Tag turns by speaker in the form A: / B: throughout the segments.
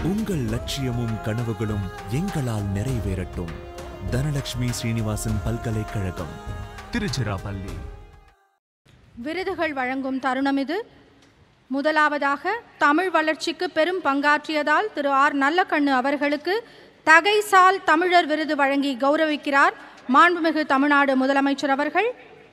A: உங்கள் லட்சியமும் கனவுகளும் எங்களால் நிறைவேறட்டும் தனலட்சுமி ஸ்ரீனிவாசன் பல்கலைக்கழகம் திருச்சிராப்பள்ளி
B: விருதுகள் வழங்கும் தருணம் இது முதலாவதாக தமிழ் வளர்ச்சிக்கு பெரும் பங்காற்றியதால் திரு ஆர் நல்லக்கண்ணு அவர்களுக்கு தகைசால் தமிழர் விருது வழங்கி கௌரவிக்கிறார் மாண்புமிகு தமிழ்நாடு முதலமைச்சர் அவர்கள்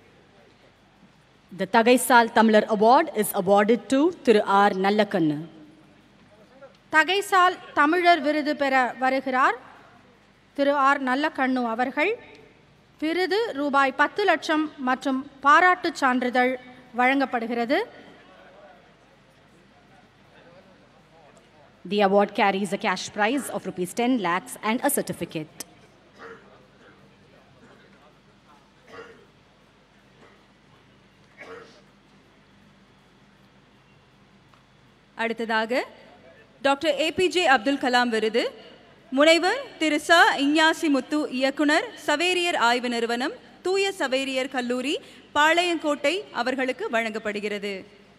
C: The Tagaisal Tamlar Award is awarded to Thiru R. Nallakannu.
B: தகைசால் தமிழர் விருது பெற வருகிறார் திரு ஆர் நல்லக்கண்ணு அவர்கள் விருது ரூபாய் பத்து லட்சம் மற்றும் பாராட்டுச் சான்றிதழ் வழங்கப்படுகிறது
C: The award carries a cash prize of rupees 10 lakhs and a certificate.
D: அடுத்ததாக டாக்டர் ஏபிஜே அப்துல் கலாம் விருது முனைவர் திரு ச இஞ்ஞாசி முத்து இயக்குனர் சவேரியர் ஆய்வு நிறுவனம் தூய சவேரியர் கல்லூரி பாளையங்கோட்டை அவர்களுக்கு வழங்கப்படுகிறது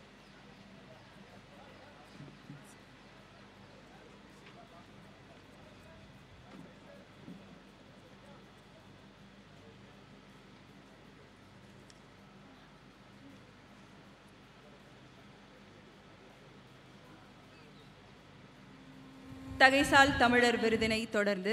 D: தகைசால் தமிழர் விருதினை தொடர்ந்து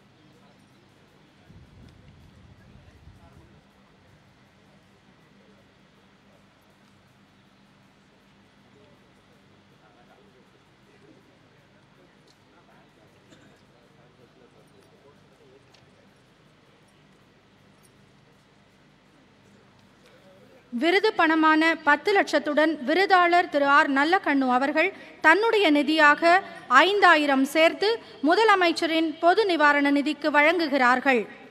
B: விருது பணமான பத்து லட்சத்துடன் விருதாளர் திரு ஆர் நல்லக்கண்ணு அவர்கள் தன்னுடைய நிதியாக ஐந்தாயிரம் சேர்த்து முதலமைச்சரின் பொது நிவாரண நிதிக்கு வழங்குகிறார்கள்